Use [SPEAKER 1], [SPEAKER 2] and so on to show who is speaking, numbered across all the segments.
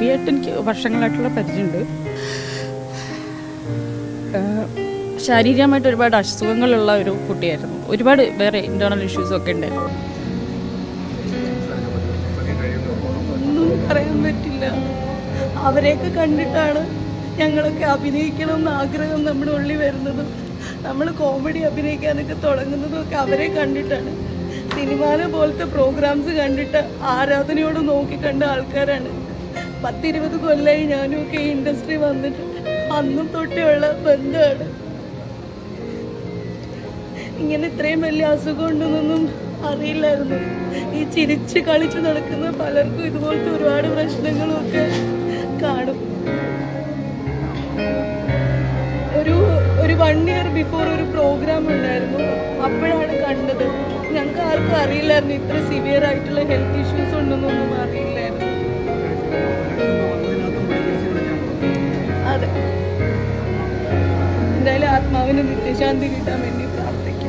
[SPEAKER 1] സുബിയായിട്ട് എനിക്ക് വർഷങ്ങളായിട്ടുള്ള പരിചയമുണ്ട് ആഹ് ശാരീരികമായിട്ട് ഒരുപാട് അസുഖങ്ങളുള്ള ഒരു കുട്ടിയായിരുന്നു ഒരുപാട് വേറെ ഇന്റേണൽ ഇഷ്യൂസ് ഒക്കെ ഉണ്ടായിരുന്നു
[SPEAKER 2] ഒന്നും പറയാൻ പറ്റില്ല അവരെയൊക്കെ കണ്ടിട്ടാണ് ഞങ്ങളൊക്കെ അഭിനയിക്കണം എന്ന് ആഗ്രഹം നമ്മുടെ ഉള്ളിൽ വരുന്നതും നമ്മൾ കോമഡി അഭിനയിക്കാനൊക്കെ തുടങ്ങുന്നതും ഒക്കെ അവരെ കണ്ടിട്ടാണ് സിനിമാനെ പോലത്തെ പ്രോഗ്രാംസ് കണ്ടിട്ട് ആരാധനയോട് നോക്കി കണ്ട ആൾക്കാരാണ് പത്തിരുപത് കൊല്ലമായി ഞാനും ഒക്കെ ഈ ഇൻഡസ്ട്രി വന്നിട്ട് അന്നും തൊട്ടേ ഉള്ള ബന്ധമാണ് ഇങ്ങനെ ഇത്രയും വലിയ അസുഖം ഉണ്ടെന്നൊന്നും അറിയില്ലായിരുന്നു ഈ ചിരിച്ച് കളിച്ച് നടക്കുന്ന പലർക്കും ഇതുപോലത്തെ ഒരുപാട് പ്രശ്നങ്ങളും ഒക്കെ കാണും ഒരു ഒരു വൺ ഇയർ ബിഫോർ ഒരു പ്രോഗ്രാം ഉണ്ടായിരുന്നു അപ്പോഴാണ് കണ്ടത് ഞങ്ങൾക്ക് ആർക്കും അറിയില്ലായിരുന്നു ഇത്ര സിവിയർ ആയിട്ടുള്ള ഹെൽത്ത് ഇഷ്യൂസ് ഉണ്ടെന്നൊന്നും അറിയില്ലായിരുന്നു അതെ എന്തായാലും ആത്മാവിന് നിത്യശാന്തി കിട്ടാൻ വേണ്ടി പ്രാർത്ഥിക്കാം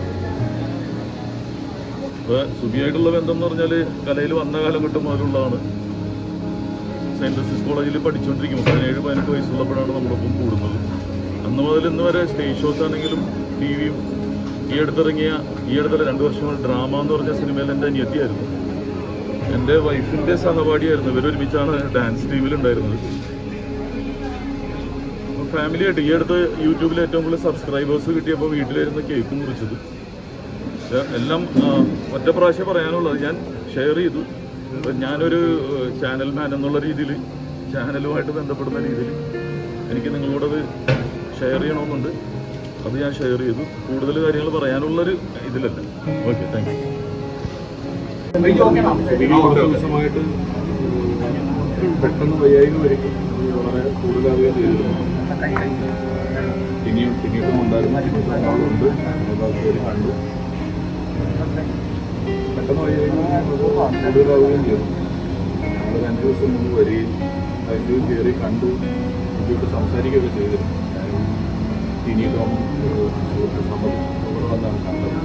[SPEAKER 3] ഇപ്പൊ സുബിയായിട്ടുള്ള ബന്ധം എന്ന് പറഞ്ഞാല് കലയിൽ വന്ന കാലഘട്ടം മുതലുള്ളതാണ് സെന്റ് ജോസഫ് കോളേജിൽ പഠിച്ചുകൊണ്ടിരിക്കുമ്പോൾ പതിനേഴ് പതിനെട്ട് വയസ്സുള്ളപ്പോഴാണ് നമ്മളൊപ്പം കൂടുന്നത് അന്ന് മുതൽ ഇന്ന് വരെ സ്റ്റേജ് ഷോസ് ആണെങ്കിലും ടി വിയും ഈ അടുത്തിറങ്ങിയ ഈ അടുത്തുള്ള രണ്ട് വർഷം കൊണ്ട് ഡ്രാമ എന്ന് പറഞ്ഞ സിനിമയിൽ എൻ്റെ അനിയത്തിയായിരുന്നു എൻ്റെ വൈഫിൻ്റെ സഹപാഠിയായിരുന്നു ഇവരൊരുമിച്ചാണ് ഡാൻസ് ടീമിൽ ഉണ്ടായിരുന്നത് ഫാമിലി ആയിട്ട് ഈ അടുത്ത് യൂട്യൂബിൽ ഏറ്റവും കൂടുതൽ സബ്സ്ക്രൈബേഴ്സ് കിട്ടിയപ്പോൾ വീട്ടിലിരുന്ന് കേക്ക് മുറിച്ചത് ഇത് എല്ലാം ആ, ഒറ്റ പ്രാവശ്യം പറയാനുള്ളത് ഞാൻ ഷെയർ ചെയ്തു ഇപ്പൊ ഞാനൊരു ചാനൽ മാൻ എന്നുള്ള രീതിയിൽ ചാനലുമായിട്ട് ബന്ധപ്പെടുന്ന രീതിയിൽ എനിക്ക് നിങ്ങളോടത് ഷെയർ ചെയ്യണമെന്നുണ്ട് അത് ഞാൻ ഷെയർ ചെയ്തു കൂടുതൽ കാര്യങ്ങൾ പറയാനുള്ളൊരു ഇതിലല്ല ഓക്കെ താങ്ക് യു
[SPEAKER 4] കുറച്ച് ദിവസമായിട്ട് പെട്ടെന്ന് വയ്യായ്മ വരികയും അത് വളരെ കൂടുതലാവുകയും ചെയ്തിരുന്നു ഇനിയും പിന്നീടും ഉണ്ടായിരുന്നു ഉണ്ട് കണ്ടു പെട്ടെന്ന് വയ്യായ്മ കൂടുതലാവുകയും ചെയ്തു ഞങ്ങൾ രണ്ട് ദിവസം മുമ്പ് വരികയും അതിൻ്റെ കയറി കണ്ടു കുട്ടിയോട് സംസാരിക്കുകയൊക്കെ ചെയ്തിരുന്നു പിന്നീടും സമ്മതം ഇവിടെ വന്നാണ് കണ്ടത്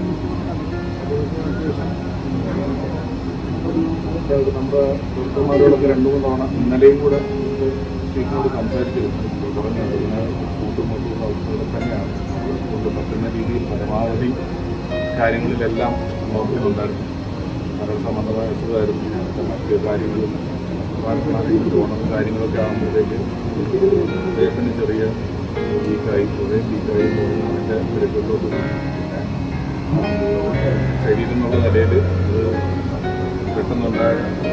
[SPEAKER 4] അത് നമ്മുടെ ഡോക്ടർമാരോടൊക്കെ രണ്ടു മൂന്ന് തവണ ഇന്നലെയും കൂടെ ചീഫിനോട് സംസാരിച്ചിരുന്നു പറഞ്ഞ അതിന് കൂട്ടുമുട്ടുന്ന അവസ്ഥകളൊക്കെ തന്നെയാണ് കൊണ്ട് പറ്റുന്ന രീതിയിൽ പരമാവധി കാര്യങ്ങളിലെല്ലാം നോക്കുന്നുണ്ടായിരുന്നു മരണസംബന്ധമായ അസുഖമായിരുന്നു മറ്റ് കാര്യങ്ങളും പ്രാർത്ഥനയും തോന്നുന്ന കാര്യങ്ങളൊക്കെ ആകുമ്പോഴത്തേക്ക് അദ്ദേഹത്തിന് ചെറിയ വീക്കായി കുറേ വീക്കായി അതിൻ്റെ തിരക്കത്തോട്ട് പിന്നെ ശരീരം എന്നുള്ള നിലയിൽ ഇത് പെട്ടെന്നുണ്ടായ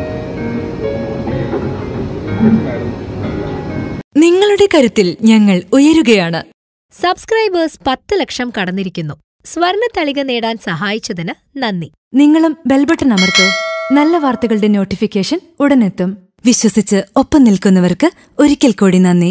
[SPEAKER 4] രോഗമായിരുന്നു
[SPEAKER 5] നിങ്ങളുടെ കരുത്തിൽ ഞങ്ങൾ ഉയരുകയാണ്
[SPEAKER 6] സബ്സ്ക്രൈബേഴ്സ് പത്ത് ലക്ഷം കടന്നിരിക്കുന്നു സ്വർണ തളിക നേടാൻ സഹായിച്ചതിന് നന്ദി
[SPEAKER 5] നിങ്ങളും ബെൽബട്ടൺ അമർത്തോ നല്ല വാർത്തകളുടെ നോട്ടിഫിക്കേഷൻ ഉടനെത്തും വിശ്വസിച്ച് ഒപ്പം നിൽക്കുന്നവർക്ക് ഒരിക്കൽ കൂടി നന്ദി